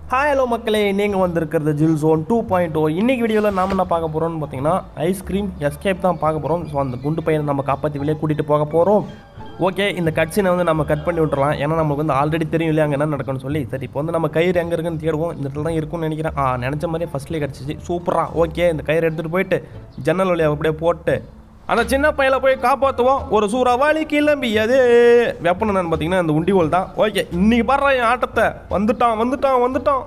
Hi hello மக்களே நீங்கள் வந்திருக்கிறது ஜில் ஜோன் டூ பாயிண்ட் ஓ இன்றைக்கி வீடியோவில் நாம் என்ன பார்க்க போகிறோம்னு பார்த்தீங்கன்னா ஐஸ்கிரீம் எஸ்கேப் தான் பார்க்க போகிறோம் ஸோ அந்த குண்டு பையனை நம்ம காப்பாற்றி வெளியே கூட்டிகிட்டு போக போகிறோம் ஓகே இந்த கட்சினை வந்து நம்ம கட் பண்ணி விட்டுறலாம் ஏன்னா நமக்கு வந்து ஆல்ரெடி தெரியும் இல்லையா அங்கே என்ன நடக்கும்னு சொல்லி சரி இப்போ வந்து நம்ம கயிறு எங்கே இருக்குன்னு தேடுவோம் இந்த இடத்துல தான் இருக்கும்னு நினைக்கிறேன் ஆ நினச்ச மாதிரியே ஃபஸ்ட்லேயே கிடச்சிச்சு சூப்பராக ஓகே இந்த கயிறு எடுத்துகிட்டு போயிட்டு ஜன்னல் வழியாக அப்படியே போட்டு அந்த சின்ன பையனை போய் காப்பாற்றுவோம் ஒரு சூறாவளி கிளம்பியது வெப்பன் என்னன்னு பார்த்தீங்கன்னா இந்த உண்டிகோல் தான் ஓகே இன்னைக்கு பாடுற என் ஆட்டத்தை வந்துட்டான் வந்துட்டான் வந்துட்டான்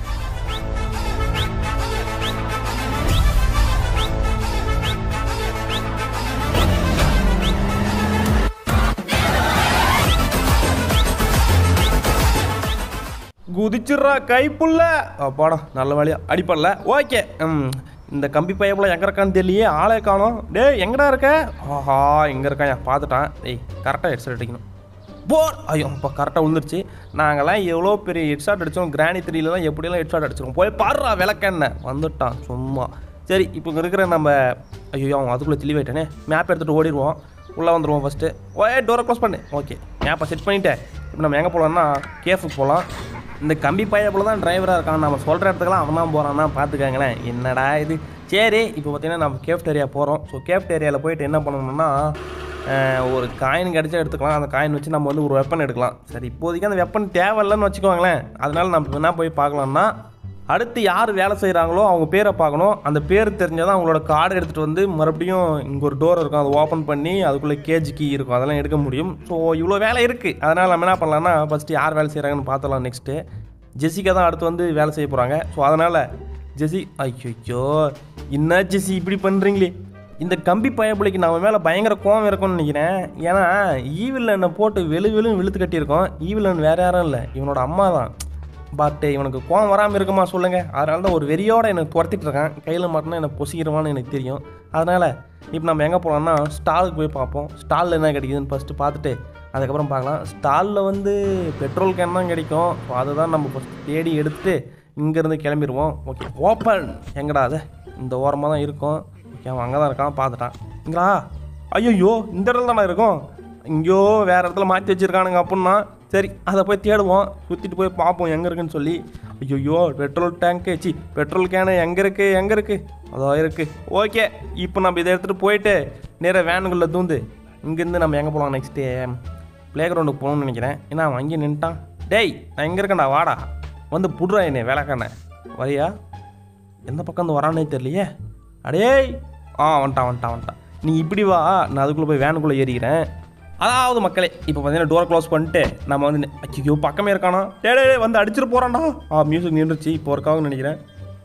குதிச்சிடுறா கைப்புள்ள அப்பாடா நல்ல வழியா அடிப்படல ஓகே ம் இந்த கம்பி பையப்புல எங்கே இருக்கான்னு தெரியலையே ஆளே காணோம் டேய் எங்கடா இருக்க ஆஹா எங்கே இருக்கான் பார்த்துட்டான் டேய் கரெக்டாக ஹெட்செட் அடிக்கணும் போர் ஐயோ இப்போ கரெக்டாக விழுந்துருச்சு நாங்களாம் எவ்வளோ பெரிய ஹெட்ஷாட் அடித்தோம் கிராணி த்ரீலலாம் எப்படியெல்லாம் ஹெட்ஷாட் அடிச்சிருக்கோம் போய் பாடுறா விளக்கென்ன வந்துட்டான் சும்மா சரி இப்போ இங்கே இருக்கிற நம்ம ஐயோ அவன் அதுக்குள்ளே தெளிவாயிட்டானே மேப் எடுத்துகிட்டு ஓடிடுவோம் உள்ளே வந்துடுவோம் ஃபஸ்ட்டு ஓயே டோரை க்ளோஸ் பண்ணு ஓகே மேப்பை செட் பண்ணிட்டேன் இப்போ நம்ம எங்கே போகலான்னா கேஃபுக்கு போகலாம் இந்த கம்பி பைய போல தான் டிரைவராக இருக்கான் நம்ம சொல்கிற இடத்துக்குலாம் அவன் தான் போகிறான்னா பார்த்துக்கங்களேன் என்னடா இது சரி இப்போ பார்த்தீங்கன்னா நம்ம கேஃப்ட் ஏரியா போகிறோம் ஸோ கேஃப்ட் ஏரியாவில் போயிட்டு என்ன பண்ணணும்னா அஹ், ஒரு காயின் கிடச்சா எடுத்துக்கலாம் அந்த காயின் வச்சு நம்ம வந்து ஒரு வெப்பன் எடுக்கலாம் சரி இப்போதைக்கு அந்த வெப்பன் தேவையில்லைன்னு வச்சுக்கோங்களேன் அதனால நம்ம என்ன போய் பார்க்கலாம்னா அடுத்து யார் வேலை செய்கிறாங்களோ அவங்க பேரை பார்க்கணும் அந்த பேர் தெரிஞ்சால் தான் அவங்களோட கார்டு எடுத்துகிட்டு வந்து மறுபடியும் இங்கே ஒரு டோர் இருக்கும் அதை ஓப்பன் பண்ணி அதுக்குள்ளே கேஜி கீ இருக்கும் அதெல்லாம் எடுக்க முடியும் ஸோ இவ்வளோ வேலை இருக்குது அதனால் நம்ம என்ன பண்ணலாம்னா ஃபஸ்ட்டு யார் வேலை செய்கிறாங்கன்னு பார்த்தலாம் நெக்ஸ்ட்டு ஜெசிகா தான் அடுத்து வந்து வேலை செய்ய போகிறாங்க ஸோ அதனால் ஜெசி ஐயோ என்ன ஜெசி இப்படி பண்ணுறீங்களே இந்த கம்பி பயப்புலிக்கு நம்ம மேலே பயங்கர கோவம் இருக்கும்னு நினைக்கிறேன் ஏன்னா ஈவில்லனை போட்டு வெளு வெளுன்னு இழுத்து கட்டியிருக்கோம் ஈவில்லன் வேறு யாரும் இல்லை இவனோட அம்மா தான் பட் இவனுக்கு கோவம் வராமல் இருக்குமா சொல்லுங்கள் அதனால தான் ஒரு வெறியோட எனக்கு துரத்திட்டு இருக்கான் கையில் மாட்டினா எனக்கு பொசிக்கிறவான்னு எனக்கு தெரியும் அதனால் இப்போ நம்ம எங்கே போகலாம்னா ஸ்டாலுக்கு போய் பார்ப்போம் ஸ்டாலில் என்ன கிடைக்குதுன்னு ஃபஸ்ட்டு பார்த்துட்டு அதுக்கப்புறம் பார்க்கலாம் ஸ்டாலில் வந்து பெட்ரோல் கேன் தான் கிடைக்கும் ஸோ அதை தான் நம்ம ஃபஸ்ட் தேடி எடுத்துட்டு இங்கேருந்து கிளம்பிடுவோம் ஓகே ஓப்பன் எங்கடா அது இந்த ஓரமாக தான் இருக்கும் ஓகே அவன் அங்கே தான் இருக்கான் பார்த்துட்டான் இங்களா ஐயோ இந்த இடத்துல தானே இருக்கும் இங்கேயோ வேறு இடத்துல மாற்றி வச்சுருக்கானுங்க அப்படின்னா சரி அதை போய் தேடுவோம் சுற்றிட்டு போய் பார்ப்போம் எங்கே இருக்குன்னு சொல்லி ஐயோ பெட்ரோல் டேங்க்கு சி பெட்ரோல் கேனு எங்கே இருக்குது எங்கே இருக்குது அதோ இருக்குது ஓகே இப்போ நம்ம இதை எடுத்துகிட்டு போயிட்டு நேராக வேனுக்குள்ளே தூந்து இங்கேருந்து நம்ம எங்கே போகலாம் நெக்ஸ்ட்டு ப்ளே கிரவுண்டுக்கு போகணும்னு நினைக்கிறேன் ஏன்னா அவன் அங்கேயே நின்ட்டான் டேய் நான் எங்கே இருக்கேன்டா வாடா வந்து புடுறா என்னை வேலைக்கான வரியா எந்த பக்கம் வந்து வரானே தெரியலையே அடேய் ஆ வந்துட்டான் வந்துட்டான் வந்துட்டான் நீ இப்படி வா நான் அதுக்குள்ளே போய் வேனுக்குள்ளே ஏறிக்கிறேன் அதாவது மக்களே இப்போ பார்த்தீங்கன்னா டோர் க்ளோஸ் பண்ணிட்டு நம்ம வந்து ஐயோ பக்கமே இருக்கானா டே டே, டேய், வந்து அடிச்சிட்டு போகிறான்டா ஆ மியூசிக் நின்றுச்சு இப்போ ஒர்க்காகும்னு நினைக்கிறேன்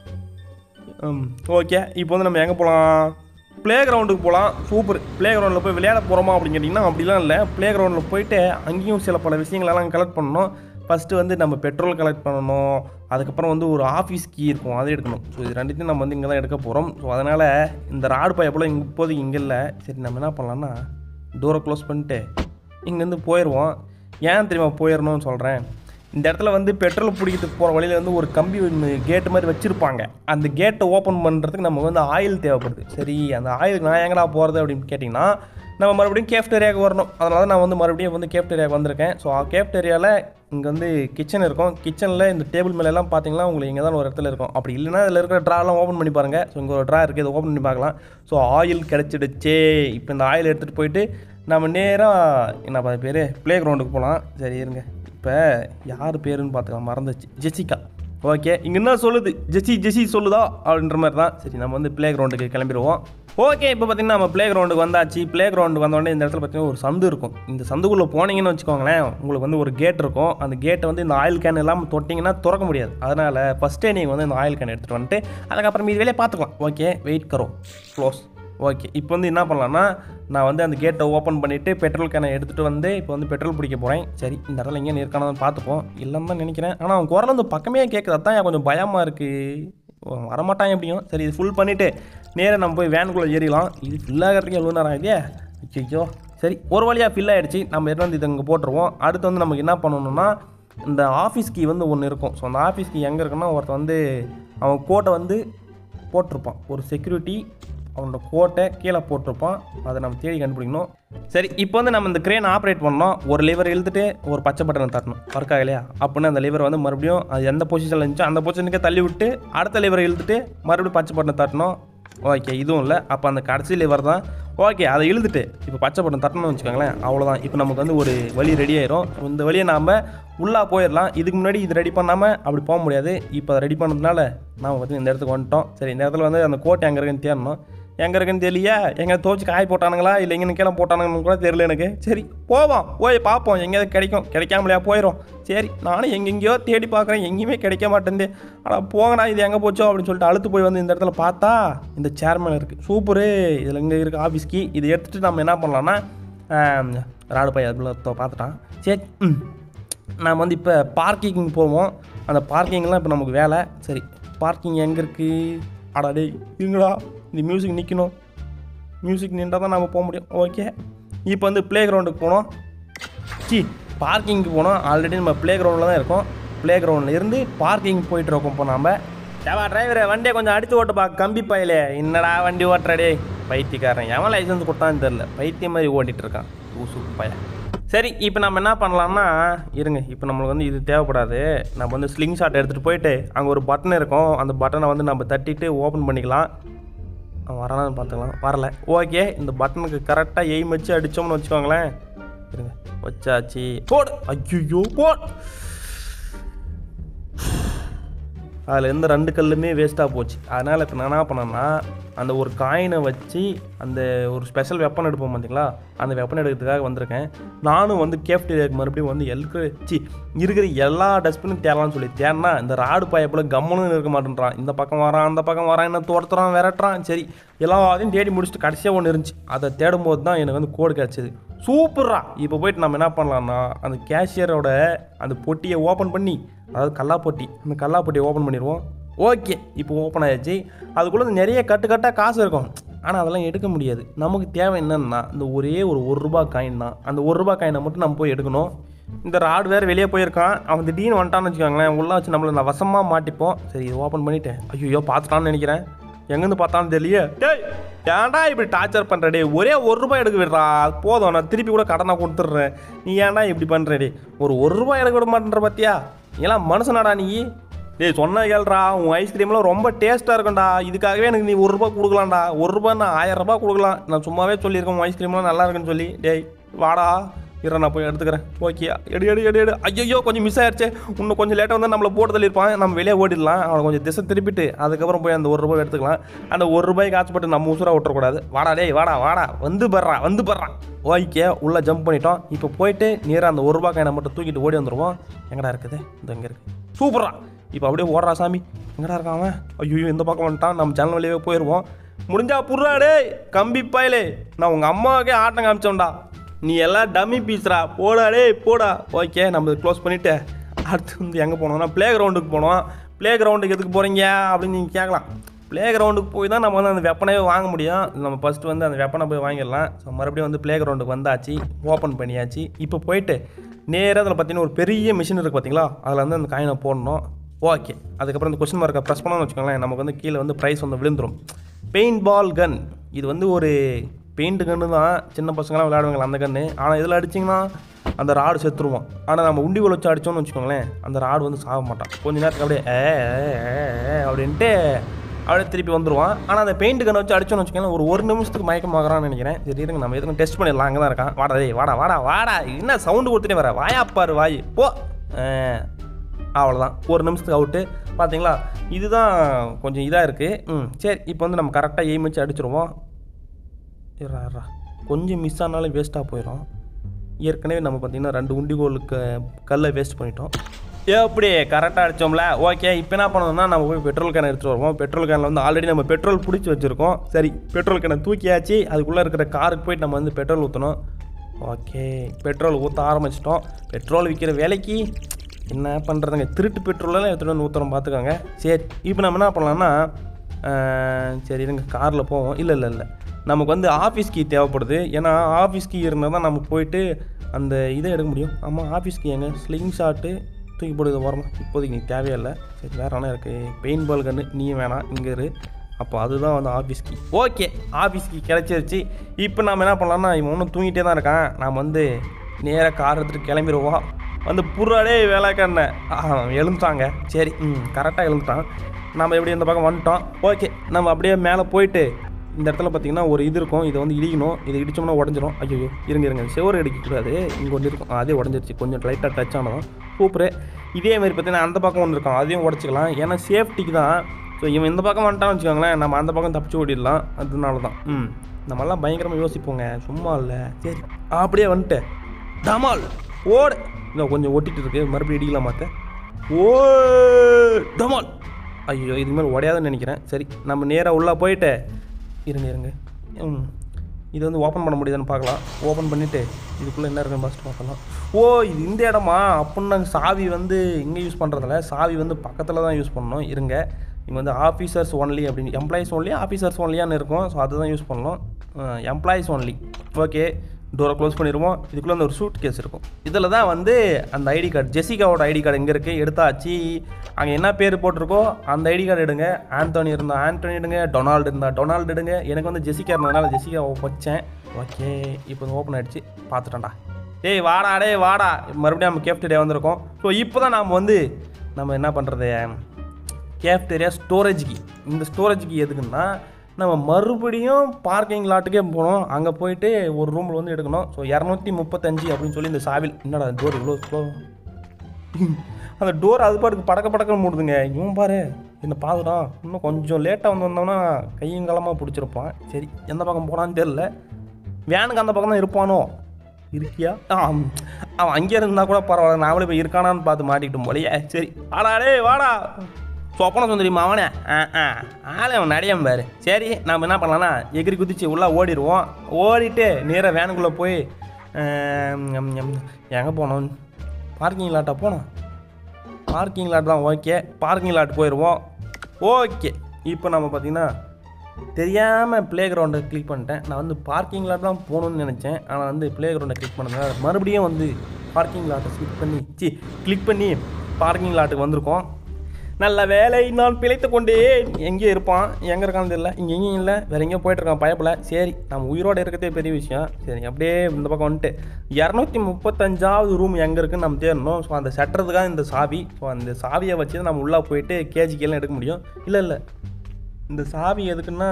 ஓகே இப்போ வந்து நம்ம எங்கே போகலாம் ப்ளே கிரவுண்டுக்கு போகலாம் சூப்பர் ப்ளே கிரவுண்டில் போய் விளையாட போகிறோமா அப்படின்னு கேட்டிங்கன்னா அப்படிலாம் இல்லை ப்ளே கிரவுண்டில் போயிட்டு அங்கேயும் சில பல விஷயங்களெல்லாம் கலெக்ட் பண்ணணும் ஃபஸ்ட்டு வந்து நம்ம பெட்ரோல் கலெக்ட் பண்ணணும் அதுக்கப்புறம் வந்து ஒரு ஆஃபீஸ் கீ இருக்கும் அதை எடுக்கணும் ஸோ இது ரெண்டுத்தையும் நம்ம வந்து இங்கே தான் எடுக்க போகிறோம் ஸோ அதனால் இந்த ராடு பையப்போல் இங்கே இப்போதைக்கு இங்கே இல்லை சரி நம்ம என்ன பண்ணலாம்னா டோரை க்ளோஸ் பண்ணிட்டு இங்கேருந்து போயிடுவோம் ஏன் தெரியுமா போயிடணும்னு சொல்கிறேன் இந்த இடத்துல வந்து பெட்ரோல் பிடிக்கிறதுக்கு போகிற வழியில் வந்து ஒரு கம்பி ஒன்று கேட்டு மாதிரி வச்சுருப்பாங்க அந்த கேட்டை ஓப்பன் பண்ணுறதுக்கு நம்ம வந்து ஆயில் தேவைப்படுது சரி அந்த ஆயிலுக்கு நான் எங்கடா போகிறது அப்படின்னு கேட்டிங்கன்னா நம்ம மறுபடியும் கேஃப்டேரியாவுக்கு வரணும் அதனால தான் நான் வந்து மறுபடியும் வந்து கேஃப்டேரியாவுக்கு வந்திருக்கேன் ஸோ கேஃப்டேரியாவில் இங்கே வந்து கிச்சன் இருக்கும் கிச்சனில் இந்த டேபிள் மேல எல்லாம் பார்த்தீங்கன்னா உங்களுக்கு இங்கே தான் ஒரு இடத்துல இருக்கும் அப்படி இல்லைன்னா இதில் இருக்கிற ட்ராலாம் ஓப்பன் பண்ணி பாருங்கள் ஸோ இங்கே ஒரு ட்ரா இருக்குது இதை ஓப்பன் பண்ணி பார்க்கலாம் ஸோ ஆயில் கிடச்சிடுச்சே இப்போ இந்த ஆயில் எடுத்துகிட்டு போயிட்டு நம்ம நேராக என்ன பேர் ப்ளே கிரவுண்டுக்கு போகலாம் சரி இருங்க இப்போ யார் பேருன்னு பார்த்துக்கலாம் மறந்துச்சு ஜெசிகா ஓகே இங்கே என்ன சொல்லுது ஜெசி ஜெசி சொல்லுதா அப்படின்ற மாதிரி தான் சரி நம்ம வந்து ப்ளே கிரவுண்டுக்கு கிளம்பிடுவோம் ஓகே இப்போ பார்த்தீங்கன்னா நம்ம ப்ளே கிரவுண்டுக்கு வந்தாச்சு ப்ளே கிரவுண்டுக்கு வந்தோடனே இந்த இடத்துல பார்த்தீங்கன்னா ஒரு சந்து இருக்கும் இந்த சந்துக்குள்ளே போனீங்கன்னு வச்சுக்கோங்களேன் உங்களுக்கு வந்து ஒரு கேட் இருக்கும் அந்த கேட்டை வந்து இந்த ஆயில் கேன் எல்லாம் தொட்டிங்கன்னா திறக்க முடியாது அதனால் ஃபஸ்ட்டே நீங்கள் வந்து இந்த ஆயில் கேன் எடுத்துகிட்டு வந்துட்டு அதுக்கப்புறம் மீதி வேலையை பார்த்துக்கலாம் ஓகே வெயிட் கரோ க்ளோஸ் ஓகே இப்போ வந்து என்ன பண்ணலாம்னா நான் வந்து அந்த கேட்டை ஓப்பன் பண்ணிவிட்டு பெட்ரோல் கேனை எடுத்துகிட்டு வந்து இப்போ வந்து பெட்ரோல் பிடிக்க போகிறேன் சரி இந்த இடத்துல எங்கே இருக்கானு பார்த்துப்போம் இல்லைன்னு தான் நினைக்கிறேன் ஆனால் அவன் குரல் வந்து பக்கமே கேட்குது அதான் எனக்கு கொஞ்சம் பயமாக இருக்குது வரமாட்டான் எப்படியும் சரி இது ஃபுல் பண்ணிவிட்டு நேராக நம்ம போய் வேனுக்குள்ளே ஏறிடலாம் இது ஃபில் ஆகிறதுக்கு எவ்வளோ நேரம் ஆகிதே ஐயோ சரி ஒரு வழியாக ஃபில் ஆகிடுச்சு நம்ம எடுத்து வந்து இதை இங்கே போட்டுருவோம் அடுத்து வந்து நமக்கு என்ன பண்ணணும்னா இந்த ஆஃபீஸ் கீ வந்து ஒன்று இருக்கும் ஸோ அந்த ஆஃபீஸ் கீ எங்கே இருக்குன்னா ஒருத்தன் வந்து அவன் கோட்டை வந்து போட்டிருப்பான் ஒரு செக்யூரிட்டி அவனோட கோட்டை கீழே போட்டிருப்பான் அதை நம்ம தேடி கண்டுபிடிக்கணும் சரி இப்போ வந்து நம்ம இந்த கிரேன் ஆப்ரேட் பண்ணோம் ஒரு லிவர் இழுத்துட்டு ஒரு பச்சை பட்டனை தட்டணும் ஒர்க் ஆகலையா அப்படின்னு அந்த லிவர் வந்து மறுபடியும் அது எந்த பொசிஷனில் இருந்துச்சோ அந்த பொசிஷனுக்கே தள்ளி விட்டு அடுத்த லிவரை இழுத்துட்டு மறுபடியும் பச்சை பட்டனை தட்டணும் ஓகே இதுவும் இல்லை அப்போ அந்த கடைசி லிவர் தான் ஓகே அதை இழுத்துட்டு இப்போ பச்சை பட்டன் தட்டணும்னு வச்சுக்கோங்களேன் அவ்வளோதான் இப்போ நமக்கு வந்து ஒரு வழி ரெடி ஆயிரும் இந்த வழியை நாம் உள்ளே போயிடலாம் இதுக்கு முன்னாடி இது ரெடி பண்ணாமல் அப்படி போக முடியாது இப்போ ரெடி பண்ணதுனால நாம் வந்து இந்த இடத்துக்கு வந்துட்டோம் சரி இந்த இடத்துல வந்து அந்த கோட்டை எங்கே இருக்குன்னு தேடணும் எங்கே இருக்குன்னு தெரியலையா எங்கே துவச்சி காய போட்டானுங்களா இல்லை எங்கே கீழே போட்டானுங்கன்னு கூட தெரியல எனக்கு சரி போவோம் போய் பார்ப்போம் எங்கேயாவது கிடைக்கும் கிடைக்காமலையா போயிடும் சரி நானும் எங்கெங்கேயோ தேடி பார்க்குறேன் எங்கேயுமே கிடைக்க மாட்டேங்குது ஆனால் போங்கடா இது எங்கே போச்சோ அப்படின்னு சொல்லிட்டு அழுத்து போய் வந்து இந்த இடத்துல பார்த்தா இந்த சேர்மேன் இருக்குது சூப்பரு இதில் இங்கே இருக்குது ஆஃபீஸ் கீ இதை எடுத்துகிட்டு நம்ம என்ன பண்ணலாம்னா ஆம், ராடு பையன் அதுக்குள்ள பார்த்துட்டான் சரி ம் நாம் வந்து இப்போ பார்க்கிங் போவோம் அந்த பார்க்கிங்லாம் இப்போ நமக்கு வேலை சரி பார்க்கிங் எங்கே இருக்குது அடா டேய் இருங்கடா இந்த மியூசிக் நிற்கணும் மியூசிக் நின்றால் தான் நம்ம போக முடியும் ஓகே இப்போ வந்து ப்ளே கிரவுண்டுக்கு போனோம் சி பார்க்கிங்க்கு போனோம் ஆல்ரெடி நம்ம ப்ளே கிரவுண்டில் தான் இருக்கோம் ப்ளே கிரவுண்டில் இருந்து பார்க்கிங் போயிட்டு இருக்கோம் இப்போ நம்ம ஏவா டிரைவரே வண்டியை கொஞ்சம் அடித்து ஓட்டுப்பா கம்பி பாயிலே என்னடா வண்டி ஓட்டுறடே பைத்தியக்காரன் எவன் லைசன்ஸ் கொடுத்தான்னு தெரில பைத்தியம் மாதிரி ஓட்டிகிட்டு இருக்கான் ஊசு பையன் சரி இப்போ நம்ம என்ன பண்ணலாம்னா இருங்க இப்போ நம்மளுக்கு வந்து இது தேவைப்படாது நம்ம வந்து ஸ்லிங் ஷாட் எடுத்துகிட்டு போயிட்டு அங்கே ஒரு பட்டன் இருக்கும் அந்த பட்டனை வந்து நம்ம தட்டிட்டு ஓப்பன் பண்ணிக்கலாம் அவன் வரானான்னு பார்த்துக்கலாம் வரல ஓகே இந்த பட்டனுக்கு கரெக்டாக எய்ம் வச்சு அடித்தோம்னு வச்சுக்கோங்களேன் இருங்க வச்சாச்சு போடு ஐயோ போட் அதில் இருந்த ரெண்டு கல்லுமே வேஸ்ட்டாக போச்சு அதனால் இப்போ நான் என்ன பண்ணேன்னா அந்த ஒரு காயினை வச்சு அந்த ஒரு ஸ்பெஷல் வெப்பன் எடுப்போம் பார்த்தீங்களா அந்த வெப்பன் எடுக்கிறதுக்காக வந்திருக்கேன் நானும் வந்து கேஃப்டேரியாவுக்கு மறுபடியும் வந்து எல்கு சி இருக்கிற எல்லா டஸ்ட்பினும் தேடலாம்னு சொல்லி தேடினா இந்த ராடு பாயப்பில் கம்முன்னு இருக்க மாட்டேன்றான் இந்த பக்கம் வரான் அந்த பக்கம் வரான் என்ன தோர்த்துறான் விரட்டுறான் சரி எல்லாத்தையும் தேடி முடிச்சுட்டு கடைசியாக ஒன்று இருந்துச்சு அதை தேடும்போது தான் எனக்கு வந்து கோடு கிடச்சிது சூப்பரா இப்போ போயிட்டு நம்ம என்ன பண்ணலாம்னா அந்த கேஷியரோட அந்த பொட்டியை ஓப்பன் பண்ணி அதாவது கல்லா பொட்டி அந்த கல்லா பொட்டியை ஓப்பன் பண்ணிடுவோம் ஓகே இப்போ ஓப்பன் ஆயிடுச்சு அதுக்குள்ளே நிறைய கட்டு கட்டாக காசு இருக்கும் ஆனால் அதெல்லாம் எடுக்க முடியாது நமக்கு தேவை என்னன்னா இந்த ஒரே ஒரு ஒரு ரூபா காயின் தான் அந்த ஒரு ரூபா காயினை மட்டும் நம்ம போய் எடுக்கணும் இந்த ராடு வேறு வெளியே போயிருக்கான் அவன் திடீர்னு வந்துட்டான்னு வச்சுக்கோங்களேன் உள்ளே வச்சு நம்மளை நான் வசமாக மாட்டிப்போம் சரி இது ஓப்பன் பண்ணிட்டேன் ஐயோ பார்த்துட்டான்னு நினைக்கிறேன் எங்கேருந்து பார்த்தாலும் தெரியல டேய் ஏன்டா இப்படி டார்ச்சர் பண்ணுற டே ஒரே ஒரு ரூபாய் எடுக்க விடுறா அது போதும் நான் திருப்பி கூட கடனை கொடுத்துட்றேன் நீ ஏன்டா இப்படி பண்ணுற டே ஒரு ஒரு ரூபாய் எடுக்க விட மாட்டேன்ற பார்த்தியா எல்லாம் மனுஷனாடா நீ டேய் சொன்ன கேள்றா உன் ஐஸ்கிரீம்லாம் ரொம்ப டேஸ்ட்டாக இருக்கும்டா இதுக்காகவே எனக்கு நீ ஒரு ரூபாய் கொடுக்கலாம்டா ஒரு ரூபாய் நான் ஆயிரம் ரூபாய் கொடுக்கலாம் நான் சும்மாவே சொல்லியிருக்கேன் உன் ஐஸ்கிரீம்லாம் நல்லா இருக்குன்னு சொல்லி டேய் வாடா இரு நான் போய் எடுத்துக்கிறேன் ஓகே எடு எடு எடு எடு ஐயோ கொஞ்சம் மிஸ் ஆயிடுச்சு இன்னும் கொஞ்சம் லேட்டாக வந்து நம்மளை போட்டு தள்ளியிருப்பான் நம்ம வெளியே ஓடிடலாம் அவனை கொஞ்சம் திசை திருப்பிட்டு அதுக்கப்புறம் போய் அந்த ஒரு ரூபாய் எடுத்துக்கலாம் அந்த ஒரு ரூபாய்க்கு ஆசைப்பட்டு நம்ம உசுராக விட்டுறக்கூடாது வாடா டேய் வாடா வாடா வந்து பர்றா வந்து பர்றான் ஓகே உள்ளே ஜம்ப் பண்ணிட்டோம் இப்போ போயிட்டு நேராக அந்த ஒரு ரூபாய் காயினை மட்டும் தூக்கிட்டு ஓடி வந்துடுவோம் எங்கடா இருக்குது இந்த இங்கே இருக்கு சூப்பரா இப்போ அப்படியே ஓடுறா சாமி எங்கடா இருக்கான் அவன் ஐயோ இந்த பக்கம் வந்துட்டான் நம்ம ஜன்னல் வழியாவே போயிடுவோம் முடிஞ்சா புர்றா டேய் கம்பி பாயலே நான் உங்கள் அம்மாவுக்கே ஆட்டம் காமிச்சோம்டா நீ எல்லாம் டம்மி பீஸ்ரா போடா டேய் போடா ஓகே நம்ம க்ளோஸ் பண்ணிவிட்டு அடுத்து வந்து எங்கே போனோம்னா ப்ளே கிரவுண்டுக்கு போனோம் ப்ளே கிரவுண்டுக்கு எதுக்கு போகிறீங்க அப்படின்னு நீங்கள் கேட்கலாம் ப்ளே கிரவுண்டுக்கு போய் தான் நம்ம வந்து அந்த வெப்பனவே வாங்க முடியும் நம்ம ஃபஸ்ட்டு வந்து அந்த வெப்பனை போய் வாங்கிடலாம் ஸோ மறுபடியும் வந்து ப்ளே கிரவுண்டுக்கு வந்தாச்சு ஓப்பன் பண்ணியாச்சு இப்போ போயிட்டு நேராக அதில் பார்த்தீங்கன்னா ஒரு பெரிய மிஷின் இருக்குது பார்த்தீங்களா அதில் வந்து அந்த காயினை போடணும் ஓகே அதுக்கப்புறம் இந்த கொஸ்டின் மார்க்கை ப்ரெஸ் பண்ணோம்னு வச்சுக்கோங்களேன் நமக்கு வந்து கீழே வந்து ப்ரைஸ் வந்து விழுந்துரும் பெயிண்ட் பால் கன் இது வந்து ஒரு பெயிண்ட் கன்று தான் சின்ன பசங்களாம் விளையாடுவாங்களா அந்த கன்று ஆனால் இதில் அடிச்சிங்கன்னா அந்த ராடு செத்துருவோம் ஆனால் நம்ம உண்டி வச்சு அடித்தோம்னு வச்சுக்கோங்களேன் அந்த ராடு வந்து சாக மாட்டான் கொஞ்ச நேரத்துக்கு அப்படியே ஏ ஏ, ஏ, ஏ அப்படின்ட்டு அப்படியே திருப்பி வந்துடுவான் ஆனால் அந்த பெயிண்ட் கண்ணை வச்சு அடிச்சோன்னு வச்சுக்கோங்களேன் ஒரு ஒரு நிமிஷத்துக்கு மயக்கமாகறான்னு நினைக்கிறேன் சரி இருங்க நம்ம எதுவும் டெஸ்ட் பண்ணிடலாம் அங்கே தான் இருக்கான் வாடா டேய் வாடா வாடா வாடா என்ன சவுண்டு கொடுத்துட்டே வர வாயாப்பாரு வாய் போ ஆ, அவ்வளோதான் ஒரு நிமிஷத்துக்கு அவுட்டு பார்த்தீங்களா இதுதான் கொஞ்சம் இதாக இருக்குது ம் சரி இப்போ வந்து நம்ம கரெக்டாக எய்ம் வச்சு அடிச்சிருவோம் இருடா, இருடா. கொஞ்சம் மிஸ் ஆனாலும் வேஸ்ட்டாக போயிடும் ஏற்கனவே நம்ம பார்த்தீங்கன்னா ரெண்டு உண்டிகோலுக்கு கல்லை வேஸ்ட் பண்ணிட்டோம் எப்படி கரெக்டாக அடித்தோம்ல ஓகே இப்போ என்ன பண்ணணும்னா நம்ம போய் பெட்ரோல் கேனை எடுத்துகிட்டு வருவோம் பெட்ரோல் கேனில் வந்து ஆல்ரெடி நம்ம பெட்ரோல் பிடிச்சி வச்சுருக்கோம் சரி பெட்ரோல் கேனை தூக்கியாச்சு அதுக்குள்ளே இருக்கிற காருக்கு போயிட்டு நம்ம வந்து பெட்ரோல் ஊற்றணும் ஓகே பெட்ரோல் ஊற்ற ஆரம்பிச்சிட்டோம் பெட்ரோல் விற்கிற வேலைக்கு என்ன பண்ணுறதுங்க திருட்டு பெட்ரோலெல்லாம் எடுத்துகிட்டு வந்து ஊற்றுறோம் பார்த்துக்கோங்க சரி இப்போ நம்ம என்ன பண்ணலாம்னா ஆஹ், சரி இருங்க காரில் போவோம் இல்லை இல்லை இல்லை நமக்கு வந்து ஆஃபீஸ் கீ தேவைப்படுது ஏன்னா ஆஃபீஸ் கீ இருந்தால் தான் நம்ம போயிட்டு அந்த இதை எடுக்க முடியும் ஆமாம் ஆஃபீஸ் கீ எங்க ஸ்லிங் ஷாட்டு தூக்கி போடுறது வரமா இப்போதைக்கு நீ தேவையில்லை சரி வேறு என்ன இருக்குது பெயின் பால் கன்று நீயும் வேணாம் இங்கே இரு அப்போ அதுதான் வந்து office key okay office key கிடச்சிருச்சு இப்போ நம்ம என்ன பண்ணலாம்னா இவன் ஒன்றும் தூங்கிட்டே தான் இருக்கான் நாம் வந்து நேராக கார் எடுத்துகிட்டு கிளம்பிடுவோம் வந்து புறாடே வேலைக்காரன எழுந்துட்டாங்க சரி ம் கரெக்டாக எழுந்துட்டான் நம்ம எப்படி இந்த பக்கம் வந்துட்டோம் ஓகே நம்ம அப்படியே மேலே போயிட்டு இந்த இடத்துல பார்த்தீங்கன்னா ஒரு இது இருக்கும் இதை வந்து இடிக்கணும் இதை இடிச்சோம்னா உடஞ்சிரும் ஐயோ இருங்க இருங்க செவரு அடிக்கக்கூடாது இங்கே ஒன்று இருக்கும் அதே உடஞ்சிருச்சு கொஞ்சம் லைட்டாக டச் ஆனதும் சூப்பரு இதே மாதிரி பார்த்தீங்கன்னா அந்த பக்கம் ஒன்று இருக்கும் அதையும் உடச்சிக்கலாம் ஏன்னா சேஃப்டிக்கு தான் ஸோ இவன் இந்த பக்கம் வந்துட்டான்னு வச்சுக்கோங்களேன் நம்ம அந்த பக்கம் தப்பிச்சு ஓடிடலாம் அதனால தான் ம் நம்மலாம் பயங்கரமாக யோசிப்போங்க சும்மா இல்லை சரி அப்படியே வந்துட்டு டமால் ஓடு இன்னும் கொஞ்சம் ஒட்டிட்டு இருக்கு மறுபடியும் இடிக்கலாம் மாத்த ஓ டமால் ஐயோ இது மாதிரி உடையாதுன்னு நினைக்கிறேன் சரி நம்ம நேராக உள்ளே போயிட்டு இருங்க இருங்க ம் இது வந்து ஓப்பன் பண்ண முடியுதான்னு பார்க்கலாம் ஓப்பன் பண்ணிவிட்டு இதுக்குள்ளே என்ன இருக்குன்னு ஃபஸ்ட்டு பார்க்கலாம் ஓ இது இந்த இடமா அப்படின்னு நாங்கள் சாவி வந்து இங்கே யூஸ் பண்ணுறதில்ல சாவி வந்து பக்கத்தில் தான் யூஸ் பண்ணணும் இருங்க இங்கே வந்து ஆஃபீஸர்ஸ் ஒன்லி அப்படின்னு எம்ப்ளாயிஸ் ஒன்லி ஆஃபீஸர்ஸ் ஒன்லியான்னு இருக்கும் ஸோ அதுதான் யூஸ் பண்ணணும் எம்ப்ளாயிஸ் ஒன்லி ஓகே டோரை க்ளோஸ் பண்ணிடுவோம் இதுக்குள்ளே அந்த ஒரு சூட் கேஸ் இருக்கும் இதில் தான் வந்து அந்த ஐடி கார்டு ஜெசிகாவோட ஐடி கார்டு எங்கே இருக்குது எடுத்தாச்சு அங்கே என்ன பேர் போட்டிருக்கோ அந்த ஐடி கார்டு எடுங்க ஆண்டோனி இருந்தால் ஆண்டோனி எடுங்க டொனால்டு இருந்தால் டொனால்டு எடுங்க எனக்கு வந்து ஜெசிகா இருந்ததுனால ஜெசிகா வச்சேன் ஓகே இப்போ ஓப்பன் ஆகிடுச்சு பார்த்துட்டேன்டா டேய் வாடா டேய் வாடா மறுபடியும் நம்ம கேஃப்ட் டே வந்திருக்கோம் ஸோ இப்போ தான் நாம் வந்து நம்ம என்ன பண்ணுறது கேஃப்டேரியா ஸ்டோரேஜ்க்கு இந்த ஸ்டோரேஜ்க்கு எதுக்குன்னா நம்ம மறுபடியும் பார்க்கிங் லாட்டுக்கே போகணும் அங்கே போயிட்டு ஒரு ரூமில் வந்து எடுக்கணும் ஸோ இரநூத்தி முப்பத்தஞ்சு அப்படின்னு சொல்லி இந்த சாவில் என்னடா டோர் இவ்வளோ ஸ்லோ அந்த டோர் அது பாட்டுக்கு படக்க படக்க மூடுதுங்க இவன் பாரு என்ன பாதுடான் இன்னும் கொஞ்சம் லேட்டாக வந்து வந்தோம்னா கையும் காலமாக பிடிச்சிருப்பான் சரி எந்த பக்கம் போனான்னு தெரில வேனுக்கு அந்த பக்கம் தான் இருப்பானோ இருக்கியா ஆ அவன் அங்கே இருந்தால் கூட பரவாயில்ல நாமளே போய் இருக்கானான்னு பார்த்து மாட்டிக்கிட்டோம் போலையே சரி வாடா டேய் வாடா சொப்பன சுந்தரி மாவனே ஆ ஆ ஆளே அவன் நடையம் பாரு சரி நம்ம என்ன பண்ணலாம்னா எகிரி குதிச்சு உள்ளே ஓடிடுவோம் ஓடிட்டு நேராக வேனுக்குள்ளே போய் எங்கே போனோம் பார்க்கிங் லாட்டா போனோம் பார்க்கிங் லாட் தான் ஓகே பார்க்கிங் லாட் போயிடுவோம் ஓகே இப்போ நம்ம பார்த்தீங்கன்னா தெரியாமல் ப்ளே கிரவுண்டை கிளிக் பண்ணிட்டேன் நான் வந்து பார்க்கிங் லாட் தான் போகணும்னு நினச்சேன் ஆனால் வந்து ப்ளே கிரவுண்டை கிளிக் பண்ணதுனால மறுபடியும் வந்து பார்க்கிங் லாட்டை கிளிக் பண்ணி சி கிளிக் பண்ணி பார்க்கிங் லாட்டுக்கு வந்திருக்கோம் நல்ல வேலை நான் பிழைத்து கொண்டே எங்கே இருப்பான் எங்கே இருக்கான்னு தெரியல இங்கே எங்கேயும் இல்லை வேற எங்கேயோ போயிட்டு இருக்கான் பயப்பில் சரி நம்ம உயிரோடு இருக்கிறதே பெரிய விஷயம் சரி அப்படியே இந்த பக்கம் வந்துட்டு இரநூத்தி முப்பத்தஞ்சாவது ரூம் எங்கே இருக்குன்னு நம்ம தேடணும் ஸோ அந்த சட்டுறதுக்காக இந்த சாவி ஸோ அந்த சாவியை வச்சு தான் நம்ம உள்ளே போயிட்டு கேஜிக்கெல்லாம் எடுக்க முடியும் இல்லை இல்லை இந்த சாவி எதுக்குன்னா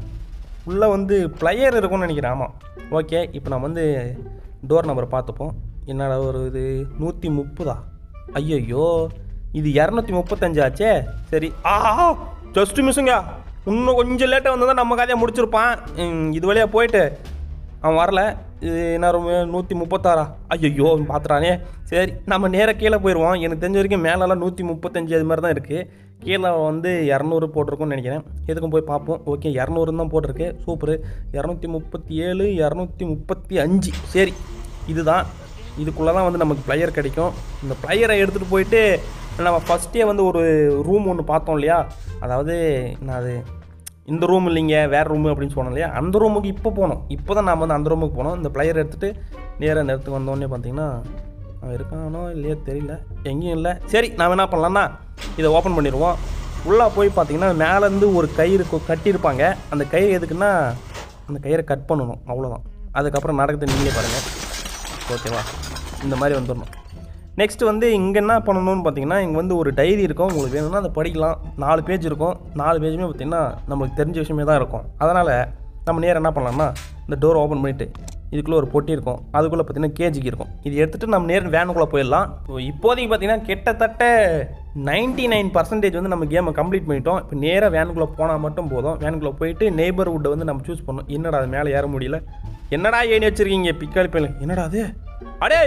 உள்ளே வந்து பிளையர் இருக்கும்னு நினைக்கிறேன் ஆமாம் ஓகே இப்போ நம்ம வந்து டோர் நம்பர் பார்த்துப்போம் என்னடா ஒரு இது நூற்றி முப்பதா ஐயையோ இது இரநூத்தி முப்பத்தஞ்சு ஆச்சே சரி ஆஹா ஜஸ்ட் மிஸ்ஸுங்க இன்னும் கொஞ்சம் லேட்டாக வந்தால் தான் நம்ம கதையை முடிச்சிருப்பான் ம், இது வழியாக போயிட்டு அவன் வரல இது என்ன ரூமு நூற்றி முப்பத்தாறா ஐயோ பார்த்துறானே சரி நம்ம நேராக கீழே போயிடுவோம் எனக்கு தெரிஞ்ச வரைக்கும் மேலெல்லாம் நூற்றி முப்பத்தஞ்சு அது மாதிரி தான் இருக்குது கீழே வந்து இரநூறு போட்டிருக்கும்னு நினைக்கிறேன் எதுக்கும் போய் பார்ப்போம் ஓகே இரநூறுன்னு தான் போட்டிருக்கு சூப்பரு இரநூத்தி முப்பத்தி ஏழு இரநூத்தி முப்பத்தி அஞ்சு சரி இதுதான் இதுக்குள்ளே தான் வந்து நமக்கு பிளையர் கிடைக்கும் இந்த பிளையரை எடுத்துகிட்டு போயிட்டு நம்ம ஃபஸ்ட்டே வந்து ஒரு ரூம் ஒன்று பார்த்தோம் இல்லையா அதாவது நான் அது இந்த ரூம் இல்லைங்க வேறு ரூமு அப்படின்னு சொன்னோம் இல்லையா அந்த ரூமுக்கு இப்போ போனோம் இப்போ தான் நாம் வந்து அந்த ரூமுக்கு போனோம் இந்த பிளையர் எடுத்துகிட்டு நேராக இந்த இடத்துக்கு வந்தோடனே பார்த்தீங்கன்னா அவன் இருக்கானோ இல்லையோ தெரியல எங்கேயும் இல்லை சரி நாம் என்ன பண்ணலாம்னா இதை ஓப்பன் பண்ணிடுவோம் உள்ளே போய் பார்த்தீங்கன்னா மேலேருந்து ஒரு கயிறு கொ- கட்டியிருப்பாங்க அந்த கயிறு எதுக்குன்னா அந்த கயிறை கட் பண்ணணும் அவ்வளோதான் அதுக்கப்புறம் நடக்குது நீங்களே பாருங்கள் ஓகேவா இந்த மாதிரி வந்துடணும் நெக்ஸ்ட் வந்து இங்கே என்ன பண்ணணும்னு பார்த்தீங்கன்னா இங்கே வந்து ஒரு டைரி இருக்கும் உங்களுக்கு வேணும்னா அதை படிக்கலாம் நாலு பேஜ் இருக்கும் நாலு பேஜுமே பார்த்தீங்கன்னா நம்மளுக்கு தெரிஞ்ச விஷயமே தான் இருக்கும் அதனால் நம்ம நேரம் என்ன பண்ணலாம்னா இந்த டோர் ஓப்பன் பண்ணிவிட்டு இதுக்குள்ளே ஒரு பொட்டி இருக்கும் அதுக்குள்ளே பார்த்தீங்கன்னா கேஜிக்கு இருக்கும் இது எடுத்துகிட்டு நம்ம நேரம் வேனுக்குள்ளே போயிடலாம் ஸோ இப்போதைக்கு பார்த்தீங்கன்னா கிட்டத்தட்ட நைன்ட்டி நைன் பர்சன்டேஜ் வந்து நம்ம கேமை கம்ப்ளீட் பண்ணிட்டோம் இப்போ நேராக வேனுக்குள்ளே போனால் மட்டும் போதும் வேனுக்குள்ளே போயிட்டு நெய்பர்வுட்டை வந்து நம்ம சூஸ் பண்ணணும் என்னடா அது மேலே ஏற முடியல என்னடா ஏணி வச்சிருக்கீங்க பிக்காளி பையன் என்னடா அது அடே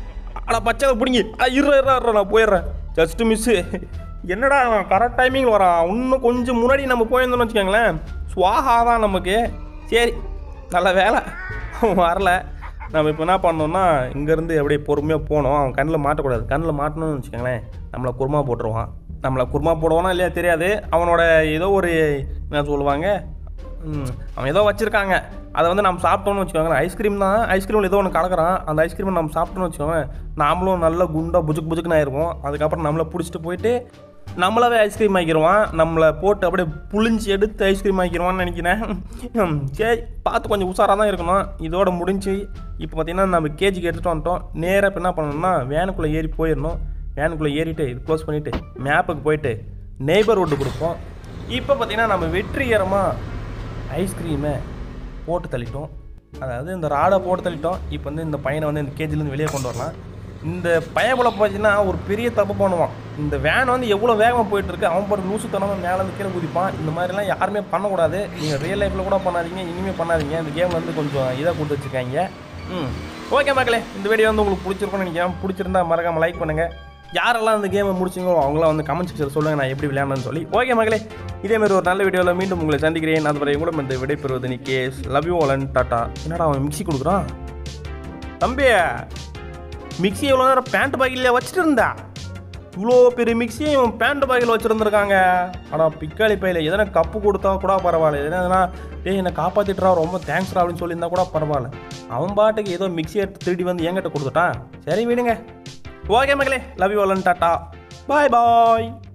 அட பச்சை பிடிங்கி இரு இரு இரு, நான் போயிடுறேன் ஜஸ்ட் மிஸ்ஸு என்னடா அவன் கரெக்ட் டைமிங்கில் வரான் இன்னும் கொஞ்சம் முன்னாடி நம்ம போயிருந்தோம்னு வச்சுக்கோங்களேன் சுவாகா தான் நமக்கு சரி நல்ல வேலை அவன் வரல நம்ம இப்போ என்ன பண்ணோம்னா இங்கேருந்து அப்படியே பொறுமையாக போனோம் அவன் கண்ணில் மாட்டக்கூடாது கண்ணில் மாட்டணும்னு வச்சுக்கோங்களேன் நம்மளை குருமா போட்டுருவான் நம்மளை குருமா போடுவானா இல்லையா தெரியாது அவனோட ஏதோ ஒரு என்ன சொல்லுவாங்க ம், அவன் ஏதோ வச்சுருக்காங்க அதை வந்து நம்ம சாப்பிட்டோம்னு வச்சுக்கோங்களேன் ஐஸ்கிரீம் தான் ஐஸ்கிரீமில் ஏதோ ஒன்று கலக்குறான் அந்த ஐஸ்கிரீமை நம்ம சாப்பிட்டோம்னு வச்சுக்கோங்களேன் நாமளும் நல்ல குண்டாக புஜுக்கு புஜுக்குன்னு ஆயிருவோம் அதுக்கப்புறம் நம்மளை பிடிச்சிட்டு போயிட்டு நம்மளாவே ஐஸ்கிரீம் ஆக்கிடுவான் நம்மளை போட்டு அப்படியே புளிஞ்சு எடுத்து ஐஸ்கிரீம் ஆக்கிடுவான்னு நினைக்கிறேன் ஹம், சரி பார்த்து கொஞ்சம் உஷாராக தான் இருக்கணும் இதோட முடிஞ்சு இப்போ பார்த்தீங்கன்னா நம்ம கேஜிக்கு எடுத்துகிட்டு வந்துட்டோம் நேராக இப்போ என்ன பண்ணணும்னா வேனுக்குள்ளே ஏறி போயிடணும் வேனுக்குள்ளே ஏறிட்டு இது க்ளோஸ் பண்ணிவிட்டு மேப்புக்கு போயிட்டு நெய்பர்ஹுட்டு கொடுப்போம் இப்போ பார்த்தீங்கன்னா நம்ம வெற்றிகரமாக ஐஸ்கிரீமை போட்டு தள்ளிட்டோம் அதாவது இந்த ராடை போட்டு தள்ளிட்டோம் இப்போ வந்து இந்த பையனை வந்து இந்த கேஜிலேருந்து வெளியே கொண்டு வரலாம் இந்த பையன் பார்த்தீங்கன்னா ஒரு பெரிய தப்பு பண்ணுவான் இந்த வேன் வந்து எவ்வளோ வேகமாக போயிட்டு இருக்கு அவன் பாட்டு லூசுத்தனமாக மேலே இருந்து கீழே குதிப்பான் இந்த மாதிரிலாம் யாருமே பண்ணக்கூடாது நீங்கள் ரியல் லைஃப்பில் கூட பண்ணாதீங்க இனிமேல் பண்ணாதீங்க இந்த கேம் வந்து கொஞ்சம் இதாக கொடுத்து வச்சுருக்காங்க ம் ஓகே மக்களே இந்த வீடியோ வந்து உங்களுக்கு பிடிச்சிருக்கும்னு நினைக்கிறேன் பிடிச்சிருந்தா மறக்காமல் லைக் பண்ணுங்கள் யாரெல்லாம் இந்த கேமை முடிச்சிங்களோ அவங்களாம் வந்து கமெண்ட் செக்ஷன் சொல்லுங்கள் நான் எப்படி விளையாடணும்னு சொல்லி ஓகே மகளே இதே மாதிரி ஒரு நல்ல வீடியோவில் மீண்டும் உங்களை சந்திக்கிறேன் அதுவரை கூட இந்த விடைபெறுவது நீ கேஸ் லவ் யூ ஆலன் டாட்டா என்னடா அவன் மிக்ஸி கொடுக்குறான் தம்பி மிக்ஸி எவ்வளோ நேரம் பேண்ட் பாக்கெட்ல வச்சுட்டு இருந்தா இவ்வளோ பெரிய மிக்ஸியை இவன் பேண்ட் பாக்கெட்டில் வச்சுருந்துருக்காங்க ஆனால் பிக்காளி பையில எதனா கப்பு கொடுத்தா கூட பரவாயில்ல எதனா எதனா டேய் என்னை காப்பாற்றிட்டுறா ரொம்ப தேங்க்ஸ்ரா அப்படின்னு சொல்லியிருந்தா கூட பரவாயில்ல அவன் பாட்டுக்கு ஏதோ மிக்ஸி எடுத்து திருடி வந்து என்கிட்ட கொடுத்துட்டான் சரி விடுங்க ஓகே மகளே love you Alan tata bye bye